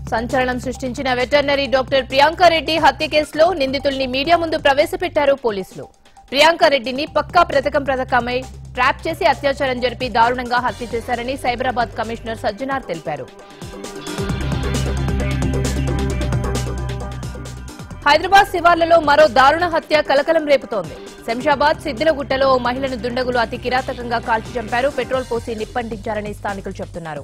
సంచలనం సృష్టించిన veterinary doctor Priyanka Reddy హత్య కేసులో నిందితుల్ని మీడియా ముందు ప్రవేశపెట్టారు పోలీసులు ప్రియాంక రెడ్డిని పక్కా పథకం పథకమై ట్రాప్ చేసి అత్యాచారం జరిపి దారుణంగా హత్య చేశారని సైబరాబాద్ కమిషనర్ సజ్జనార్ తెలిపారు హైదరాబాద్ శివార్లలో మరో దారుణ హత్య కలకలం రేపుతోంది శంషాబాద్ సిద్దిలగుట్టలో ఓ మహిళను దుండగులు అతి కిరాతకంగా కాల్చి చంపారు పెట్రోల్ పోసి నిప్పంటించారని స్థానికులు చెబుతున్నారు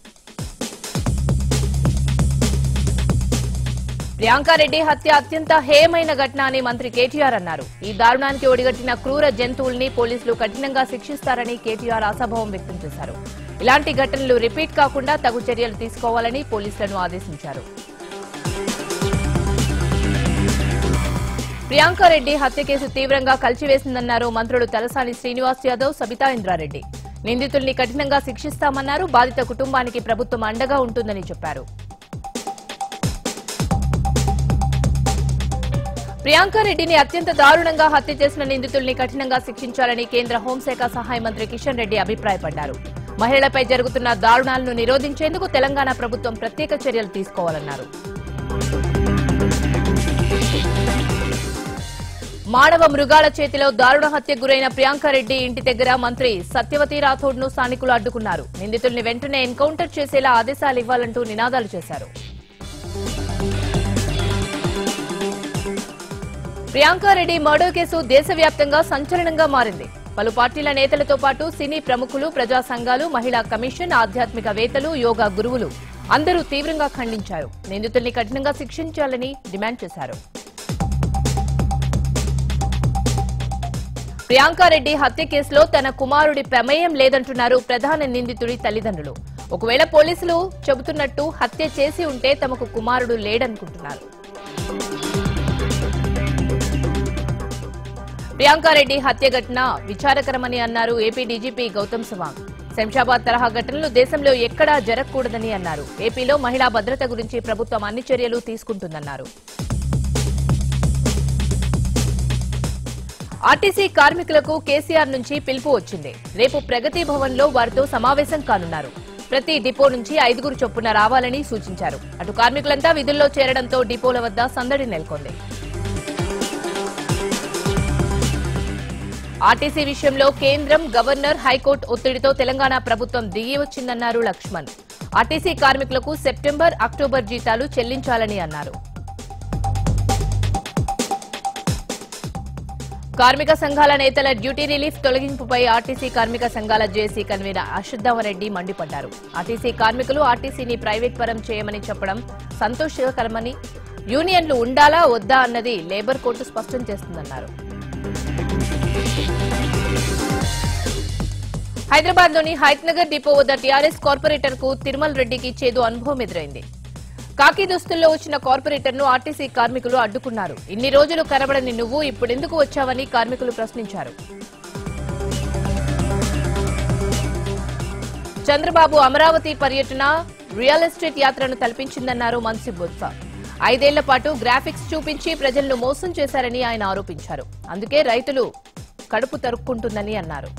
ప్రియాంకారెడ్డి హత్య అత్యంత హేయమైన ఘటన అని మంత్రి కేటీఆర్ అన్నారు ఈ దారుణానికి ఒడిగట్టిన క్రూర జంతువుల్ని పోలీసులు కఠినంగా శిక్షిస్తారని కేటీఆర్ ఆశాభావం వ్యక్తం చేశారు ఇలాంటి ఘటనలు రిపీట్ కాకుండా తగు చర్యలు తీసుకోవాలని పోలీసులను ఆదేశించారు ప్రియాంకారెడ్డి హత్య కేసు తీవ్రంగా కలిచివేసిందన్నారు మంత్రులు తలసాని శ్రీనివాస్ యాదవ్ సబితా ఇంద్రారెడ్డి నిందితుల్ని కఠినంగా శిక్షిస్తామన్నారు బాధిత కుటుంబానికి ప్రభుత్వం అండగా ఉంటుందని చెప్పారు ప్రియాంకారెడ్డిని అత్యంత దారుణంగా హత్య చేసిన నిందితుల్ని కఠినంగా శిక్షించాలని కేంద్ర హోంశాఖ సహాయ మంత్రి కిషన్ రెడ్డి అభిప్రాయపడ్డారు మహిళలపై జరుగుతున్న దారుణాలను నిరోధించేందుకు తెలంగాణ ప్రభుత్వం ప్రత్యేక చర్యలు తీసుకోవాలన్నారు మానవ మృగాల చేతిలో దారుణ హత్యకు గురైన ప్రియాంకారెడ్డి ఇంటి దగ్గర మంత్రి సత్యవతి రాథోడ్ ను స్థానికులు అడ్డుకున్నారు నిందితుల్ని వెంటనే ఎన్కౌంటర్ చేసేలా ఆదేశాలు ఇవ్వాలంటూ నినాదాలు చేశారు ప్రియాంకారెడ్డి మర్డర్ కేసు దేశవ్యాప్తంగా సంచలనంగా మారింది పలు పార్టీల నేతలతో పాటు సినీ ప్రముఖులు ప్రజా సంఘాలు మహిళా కమిషన్ ఆధ్యాత్మికవేత్తలు యోగా గురువులు అందరూ తీవ్రంగా ఖండించారు నిందితుల్ని కఠినంగా శిక్షించాలని డిమాండ్ చేశారు ప్రియాంకారెడ్డి హత్య కేసులో తన కుమారుడి ప్రమేయం లేదంటున్నారు ప్రధాన నిందితుడి తల్లిదండ్రులు ఒకవేళ పోలీసులు చెబుతున్నట్టు హత్య చేసి ఉంటే తమకు కుమారుడు లేడనుకుంటున్నారు ప్రియాంకారెడ్డి హత్య ఘటన విచారకరమని అన్నారు ఏపీ డీజీపీ గౌతమ్ సవాంగ్ శంషాబాద్ తరహా ఘటనలు దేశంలో ఎక్కడా జరగకూడదని అన్నారు ఏపీలో మహిళా భద్రత గురించి ప్రభుత్వం అన్ని చర్యలు తీసుకుంటుందన్నారు ఆర్టీసీ కార్మికులకు కేసీఆర్ నుంచి పిలుపు వచ్చింది రేపు ప్రగతి భవన్ లో వారితో సమావేశం కానున్నారు ప్రతి డిపో నుంచి ఐదుగురు చొప్పున రావాలని సూచించారు అటు కార్మికులంతా విధుల్లో చేరడంతో డిపోల వద్ద సందడి నెలకొంది ఆర్టీసీ విషయంలో కేంద్రం గవర్నర్ హైకోర్టు ఒత్తిడితో తెలంగాణ ప్రభుత్వం దిగి వచ్చిందన్నారు లక్ష్మణ్ ఆర్టీసీ కార్మికులకు సెప్టెంబర్ అక్టోబర్ జీతాలు చెల్లించాలని అన్నారు కార్మిక సంఘాల నేతల డ్యూటీ రిలీఫ్ తొలగింపుపై ఆర్టీసీ కార్మిక సంఘాల జేసీ కన్వీనర్ అశ్వత్థామరెడ్డి మండిపడ్డారు ఆర్టీసీ కార్మికులు ఆర్టీసీని ప్రైవేట్ పరం చేయమని చెప్పడం సంతోషకరమని యూనియన్లు ఉండాలా వద్దా అన్నది లేబర్ కోర్టు స్పష్టం చేస్తుందన్నారు హైదరాబాద్ లోని హైత్నగర్ డిపో వద్ద టీఆర్ఎస్ కార్పొరేటర్ కు తిరుమల్ రెడ్డికి చేదు అనుభవం ఎదురైంది కాకి దుస్తుల్లో వచ్చిన కార్పొరేటర్ ను ఆర్టీసీ కార్మికులు అడ్డుకున్నారు ఇన్ని రోజులు కనబడని నువ్వు ఇప్పుడెందుకు వచ్చావని కార్మికులు ప్రశ్నించారు చంద్రబాబు అమరావతి పర్యటన రియల్ ఎస్టేట్ యాత్రను తలపించిందన్నారు మన్సిబ్ బొత్స ఐదేళ్ల పాటు గ్రాఫిక్స్ చూపించి ప్రజలను మోసం చేశారని ఆయన ఆరోపించారు అందుకే రైతులు కడుపు తరుక్కుంటుందని అన్నారు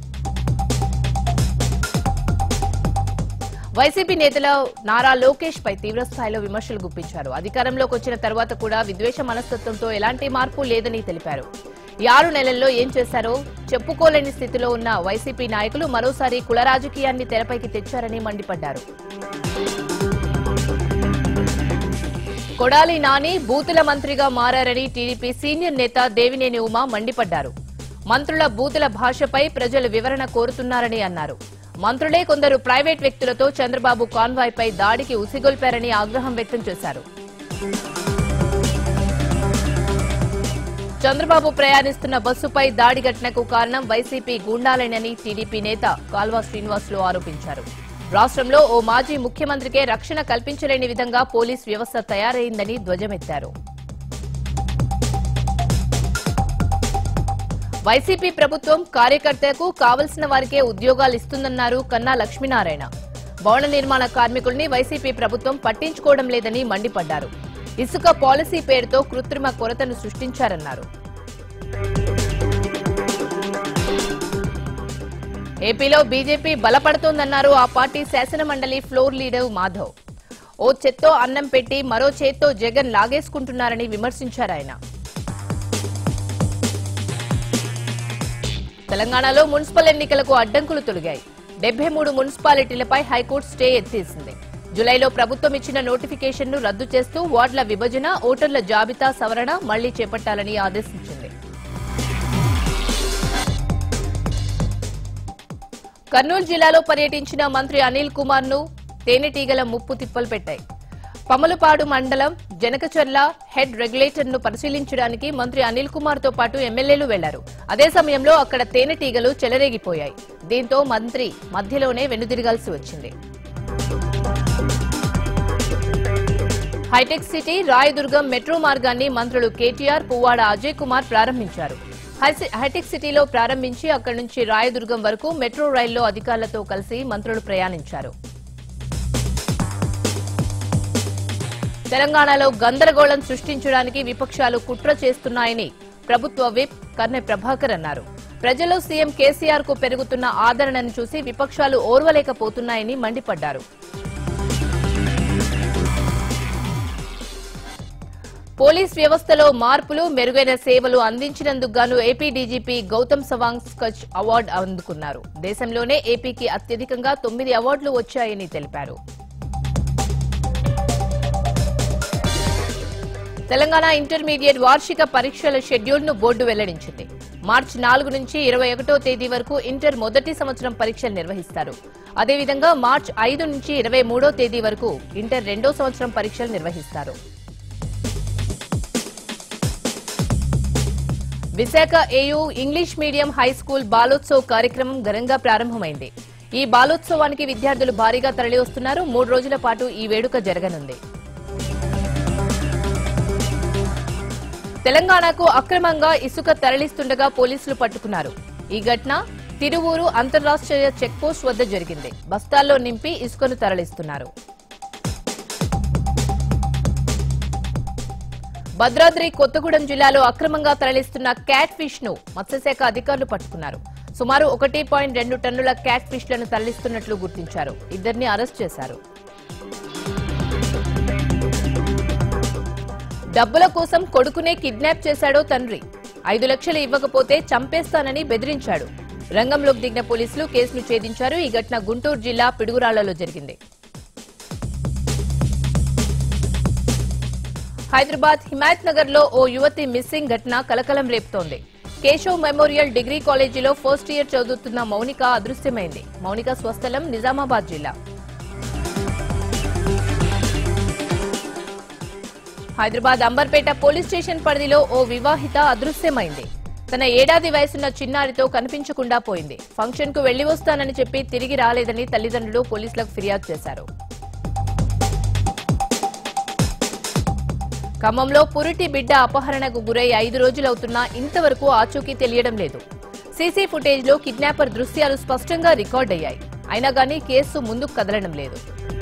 వైసీపీ నేతల నారా లోకేష్ పై తీవ్రస్థాయిలో విమర్శలు గుప్పించారు అధికారంలోకి వచ్చిన తర్వాత కూడా విద్వేష మనస్తత్వంతో ఎలాంటి మార్పు లేదని తెలిపారు ఈ ఆరు నెలల్లో ఏం చేశారో చెప్పుకోలేని స్థితిలో ఉన్న వైసీపీ నాయకులు మరోసారి కుల రాజకీయాన్ని తెరపైకి తెచ్చారని మండిపడ్డారు కొడాలి నాని బూతుల మంత్రిగా మారని టీడీపీ సీనియర్ నేత దేవినేని ఉమా మండిపడ్డారు మంత్రుల బూతుల భాషపై ప్రజలు వివరణ కోరుతున్నారని అన్నారు మంత్రులే కొందరు ప్రైవేట్ వ్యక్తులతో చంద్రబాబు కాన్వాయ్ పై దాడికి ఉసిగొల్పారని ఆగ్రహం వ్యక్తం చేశారు చంద్రబాబు ప్రయాణిస్తున్న బస్సుపై దాడి ఘటనకు కారణం వైసీపీ గూండాలేనని టీడీపీ నేత కాల్వా శ్రీనివాసులు ఆరోపించారు రాష్ట్రంలో ఓ మాజీ ముఖ్యమంత్రికే రక్షణ కల్పించలేని విధంగా పోలీస్ వ్యవస్థ తయారైందని ధ్వజమెత్తారు వైసీపీ ప్రభుత్వం కార్యకర్తలకు కావలసిన వారికే ఉద్యోగాలు ఇస్తుందన్నారు కన్నా లక్ష్మీనారాయణ భవన నిర్మాణ కార్మికుల్ని వైసీపీ ప్రభుత్వం పట్టించుకోవడం లేదని మండిపడ్డారు ఇసుక పాలసీ పేరుతో కృత్రిమ కొరతను సృష్టించారన్నారు ఏపీలో బీజేపీ బలపడుతోందన్నారు ఆ పార్టీ శాసనమండలి ఫ్లోర్ లీడర్ మాధవ్ ఓ చేత్తో అన్నం పెట్టి మరో చేత్తో జగన్ లాగేసుకుంటున్నారని విమర్శించారు ఆయన తెలంగాణలో మున్సిపల్ ఎన్నికలకు అడ్డంకులు తొలగాయి డెబ్బై మూడు మున్సిపాలిటీలపై హైకోర్టు స్టే ఎత్తేసింది జులైలో ప్రభుత్వం ఇచ్చిన నోటిఫికేషన్ ను రద్దు చేస్తూ వార్డుల విభజన ఓటర్ల జాబితా సవరణ మళ్లీ చేపట్టాలని ఆదేశించింది కర్నూలు జిల్లాలో పర్యటించిన మంత్రి అనిల్ కుమార్ ను తేనెటీగల ముప్పు తిప్పలు పెట్టాయి పమలపాడు మండలం జనకచర్ల హెడ్ రెగ్యులేటర్ ను పరిశీలించడానికి మంత్రి అనిల్ కుమార్ తో పాటు ఎమ్మెల్యేలు వెళ్లారు అదే సమయంలో అక్కడ తేనెటీగలు చెలరేగిపోయాయి దీంతో మంత్రి మధ్యలోనే వెనుదిరగాల్సి వచ్చింది హైటెక్ సిటీ రాయదుర్గం మెట్రో మార్గాన్ని మంత్రులు కేటీఆర్ పువ్వాడ అజయ్ కుమార్ ప్రారంభించారు హైసి- హైటెక్ సిటీలో ప్రారంభించి అక్కడి నుంచి రాయదుర్గం వరకు మెట్రో రైల్లో అధికారులతో కలిసి మంత్రులు ప్రయాణించారు తెలంగాణలో గందరగోళం సృష్టించడానికి విపక్షాలు కుట్ర చేస్తున్నాయని ప్రభుత్వ విప్ కర్నె ప్రభాకర్ అన్నారు ప్రజల్లో సీఎం కేసీఆర్ కు పెరుగుతున్న ఆదరణను చూసి విపక్షాలు ఓర్వలేకపోతున్నాయని మండిపడ్డారు పోలీస్ వ్యవస్థలో మార్పులు మెరుగైన సేవలు అందించినందుకు గాను AP DGP Gautam Sawang Skoch award అందుకున్నారు దేశంలోనే ఏపీకి అత్యధికంగా తొమ్మిది అవార్డులు వచ్చాయని తెలిపారు తెలంగాణ ఇంటర్మీడియట్ వార్షిక పరీక్షల షెడ్యూల్ ను బోర్డు వెల్లడించింది మార్చి నాలుగు నుంచి ఇరవై ఒకటో తేదీ వరకు ఇంటర్ మొదటి సంవత్సరం పరీక్షలు నిర్వహిస్తారు అదేవిధంగా మార్చి ఐదు నుంచి ఇరవై మూడో తేదీ వరకు ఇంటర్ రెండో సంవత్సరం పరీక్షలు నిర్వహిస్తారు Visakha AU English medium high school Balotsav కార్యక్రమం ఘనంగా ప్రారంభమైంది ఈ బాలోత్సవానికి విద్యార్థులు భారీగా తరలివస్తున్నారు మూడు రోజుల పాటు ఈ వేడుక జరగనుంది తెలంగాణకు అక్రమంగా ఇసుక తరలిస్తుండగా పోలీసులు పట్టుకున్నారు ఈ ఘటన తిరువూరు అంతర్రాష్ట్రీయ చెక్పోస్ట్ వద్ద జరిగింది బస్తాల్లో నింపి ఇసుకను తరలిస్తున్నారు భద్రాద్రి కొత్తగూడెం జిల్లాలో అక్రమంగా తరలిస్తున్న క్యాట్ ఫిష్ ను మత్స్యశాఖ అధికారులు పట్టుకున్నారు సుమారు ఒకటి పాయింట్ రెండు టన్నుల క్యాట్ ఫిష్ లను తరలిస్తున్నట్లు గుర్తించారు ఇద్దరిని అరెస్ట్ చేశారు డబ్బుల కోసం కొడుకునే కిడ్నాప్ చేశాడో తండ్రి ఐదు లక్షలు ఇవ్వకపోతే చంపేస్తానని బెదిరించాడు రంగంలోకి దిగిన పోలీసులు కేసును ఛేదించారు ఈ ఘటన గుంటూరు జిల్లా పిడుగురాళ్లలో జరిగింది హైదరాబాద్ హిమాయత్ నగర్ లో ఓ యువతి మిస్సింగ్ ఘటన కలకలం రేపుతోంది కేశవ్ మెమోరియల్ డిగ్రీ కాలేజీలో ఫస్ట్ ఇయర్ చదువుతున్న మౌనిక అదృశ్యమైంది మౌనిక స్వస్థలం నిజామాబాద్ జిల్లా హైదరాబాద్ అంబర్పేట పోలీస్ స్టేషన్ పరిధిలో ఓ వివాహిత అదృశ్యమైంది తన ఏడాది వయసున్న చిన్నారితో కనిపించకుండా పోయింది ఫంక్షన్ కు వెళ్లి వస్తానని చెప్పి తిరిగి రాలేదని తల్లిదండ్రులు పోలీసులకు ఫిర్యాదు చేశారు ఖమ్మంలో పురిటి బిడ్డ అపహరణకు గురై ఐదు రోజులవుతున్నా ఇంతవరకు ఆచూకీ తెలియడం లేదు సీసీ ఫుటేజ్ లో కిడ్నాపర్ దృశ్యాలు స్పష్టంగా రికార్డయ్యాయి అయినా గానీ కేసు ముందుకు కదలడం లేదు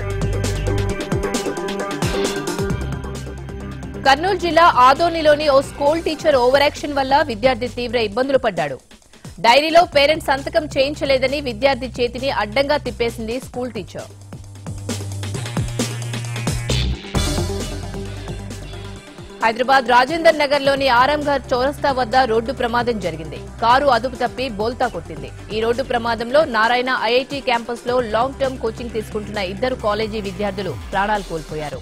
కర్నూలు జిల్లా ఆదోనిలోని ఓ స్కూల్ టీచర్ ఓవర్ యాక్షన్ వల్ల విద్యార్థి తీవ్ర ఇబ్బందులు పడ్డాడు డైరీలో పేరెంట్స్ సంతకం చేయించలేదని విద్యార్థి చేతిని అడ్డంగా తిప్పేసింది స్కూల్ టీచర్ హైదరాబాద్ రాజేందర్ నగర్ లోని ఆరంఘర్ చౌరస్తా వద్ద రోడ్డు ప్రమాదం జరిగింది కారు అదుపు తప్పి బోల్తా కొట్టింది ఈ రోడ్డు ప్రమాదంలో నారాయణ ఐఐటి క్యాంపస్ లో లాంగ్ టర్మ్ కోచింగ్ తీసుకుంటున్న ఇద్దరు కాలేజీ విద్యార్థులు ప్రాణాలు కోల్పోయారు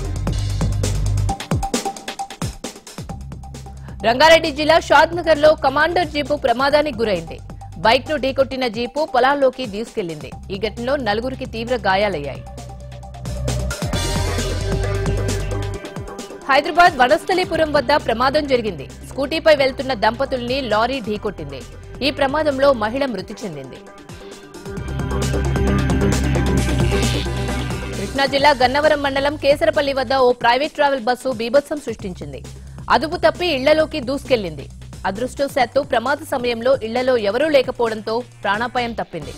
రంగారెడ్డి జిల్లా షాద్నగర్ లో కమాండర్ జీపు ప్రమాదానికి గురైంది బైక్ ను ఢీకొట్టిన జీపు పొలాల్లోకి దూసుకెళ్లింది ఈ ఘటనలో నలుగురికి తీవ్ర గాయాలయ్యాయి హైదరాబాద్ వనస్థలీపురం వద్ద ప్రమాదం జరిగింది స్కూటీపై వెళ్తున్న దంపతుల్ని లారీ ఢీకొట్టింది ఈ ప్రమాదంలో మహిళ మృతి చెందింది కృష్ణా జిల్లా గన్నవరం మండలం కేసరపల్లి వద్ద ఓ ప్రైవేట్ ట్రావెల్ బస్సు బీభత్సం సృష్టించింది అదుపు తప్పి ఇళ్లలోకి దూసుకెళ్లింది అదృష్టవశాత్తు ప్రమాద సమయంలో ఇళ్లలో ఎవరూ లేకపోవడంతో ప్రాణాపాయం తప్పింది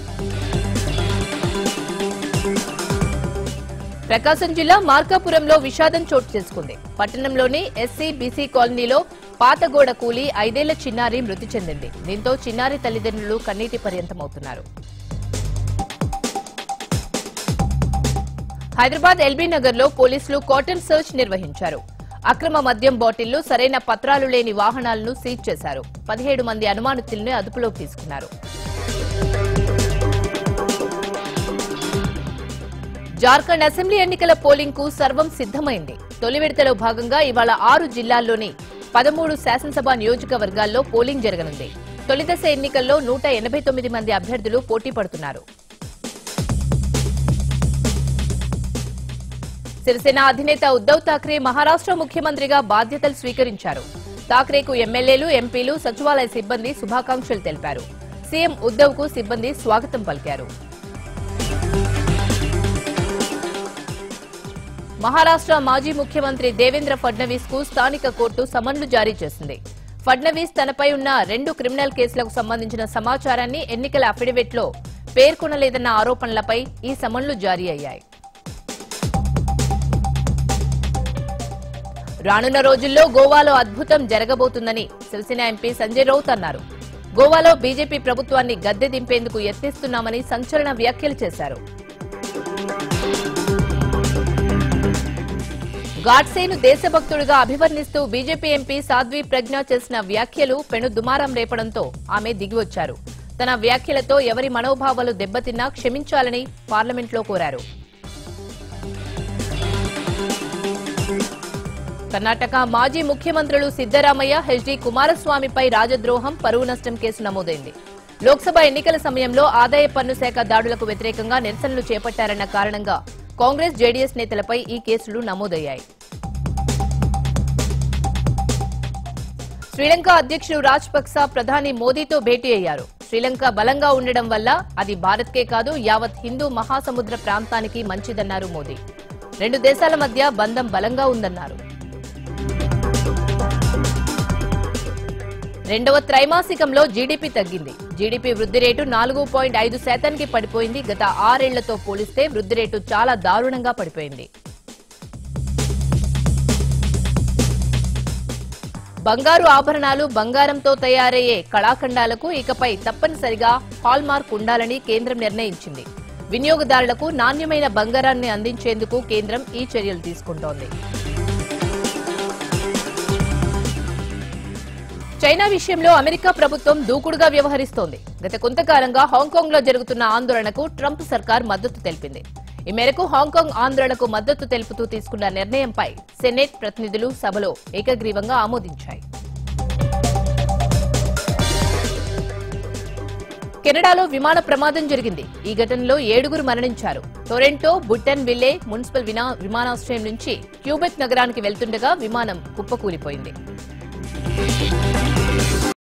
ప్రకాశం జిల్లా మార్కాపురంలో విషాదం చోటు చేసుకుంది పట్టణంలోని ఎస్సీ బీసీ కాలనీలో పాతగోడ కూలి ఐదేళ్ల చిన్నారి మృతి చెందింది దీంతో చిన్నారి తల్లిదండ్రులు కన్నీటి పర్యంతమవుతున్నారు హైదరాబాద్ ఎల్బీ నగర్ లో పోలీసులు కాటన్ సర్చ్ నిర్వహించారు అక్రమ మద్యం బాటిళ్లు సరైన పత్రాలు లేని వాహనాలను సీజ్ చేశారు పదిహేడు మంది అనుమానితులను అదుపులోకి తీసుకున్నారు జార్ఖండ్ అసెంబ్లీ ఎన్నికల పోలింగ్ కు సర్వం సిద్దమైంది తొలి విడతలో భాగంగా ఇవాళ ఆరు జిల్లాల్లోని పదమూడు శాసనసభ నియోజకవర్గాల్లో పోలింగ్ జరగనుంది తొలిదశ ఎన్నికల్లో నూట ఎనభై తొమ్మిది మంది అభ్యర్థులు పోటీ పడుతున్నారు శివసేన అధినేత ఉద్దవ్ ఠాక్రే మహారాష్ట్ర ముఖ్యమంత్రిగా బాధ్యతలు స్వీకరించారు ఠాక్రేకు ఎమ్మెల్యేలు ఎంపీలు సచివాలయ సిబ్బంది శుభాకాంక్షలు తెలిపారు సీఎం ఉద్దవ్ కు సిబ్బంది స్వాగతం పలికారు మహారాష్ట్ర మాజీ ముఖ్యమంత్రి దేవేంద్ర ఫడ్నవీస్ కు స్థానిక కోర్టు సమన్లు జారీ చేసింది ఫడ్నవీస్ తనపై ఉన్న రెండు క్రిమినల్ కేసులకు సంబంధించిన సమాచారాన్ని ఎన్నికల అఫిడవిట్ లో పేర్కొనలేదన్న ఆరోపణలపై ఈ సమన్లు జారీ అయ్యాయి రానున్న రోజుల్లో గోవాలో అద్భుతం జరగబోతుందని శివసేన ఎంపీ సంజయ్ రౌత్ అన్నారు గోవాలో బీజేపీ ప్రభుత్వాన్ని గద్దె దింపేందుకు యత్నిస్తున్నామని సంచలన వ్యాఖ్యలు చేశారు గాడ్సేను దేశభక్తుడిగా అభివర్ణిస్తూ బీజేపీ ఎంపీ సాధ్వి ప్రజ్ఞ చేసిన వ్యాఖ్యలు పెను దుమారం రేపడంతో ఆమె దిగివచ్చారు తన వ్యాఖ్యలతో ఎవరి మనోభావాలు దెబ్బతిన్నా క్షమించాలని పార్లమెంట్లో కోరారు కర్ణాటక మాజీ ముఖ్యమంత్రులు సిద్దరామయ్య హెచ్డి కుమారస్వామిపై రాజద్రోహం పరువు నష్టం కేసు నమోదైంది లోక్సభ ఎన్నికల సమయంలో ఆదాయ పన్ను శాఖ దాడులకు వ్యతిరేకంగా నిరసనలు చేపట్టారన్న కారణంగా కాంగ్రెస్ జేడీఎస్ నేతలపై ఈ కేసులు నమోదయ్యాయి శ్రీలంక అధ్యక్షుడు రాజపక్స ప్రధాని మోదీతో భేటీ అయ్యారు శ్రీలంక బలంగా ఉండడం వల్ల అది భారత్కే కాదు యావత్ హిందూ మహాసముద్ర ప్రాంతానికి మంచిదన్నారు మోదీ రెండు దేశాల మధ్య బంధం బలంగా ఉందన్నారు రెండవ త్రైమాసికంలో జీడీపీ తగ్గింది జీడీపీ వృద్ధి రేటు నాలుగు పాయింట్ ఐదు శాతానికి పడిపోయింది గత ఆరేళ్లతో పోలిస్తే వృద్ధి రేటు చాలా దారుణంగా పడిపోయింది బంగారు ఆభరణాలు బంగారంతో తయారయ్యే కళాఖండాలకు ఇకపై తప్పనిసరిగా హాల్ మార్క్ ఉండాలని కేంద్రం నిర్ణయించింది వినియోగదారులకు నాణ్యమైన బంగారాన్ని అందించేందుకు కేంద్రం ఈ చర్యలు తీసుకుంటోంది చైనా విషయంలో అమెరికా ప్రభుత్వం దూకుడుగా వ్యవహరిస్తోంది గత కొంతకాలంగా హాంకాంగ్ లో జరుగుతున్న ఆందోళనకు ట్రంప్ సర్కార్ మద్దతు తెలిపింది ఈ మేరకు హాంకాంగ్ ఆందోళనకు మద్దతు తెలుపుతూ తీసుకున్న నిర్ణయంపై సెనెట్ ప్రతినిధులు సభలో ఏకగ్రీవంగా ఆమోదించాయి కెనడాలో విమాన ప్రమాదం జరిగింది ఈ ఘటనలో ఏడుగురు మరణించారు టొరెంటో బుట్టన్ విల్లే మున్సిపల్ వినా- విమానాశ్రయం నుంచి క్యూబెక్ నగరానికి వెళ్తుండగా విమానం కుప్పకూలిపోయింది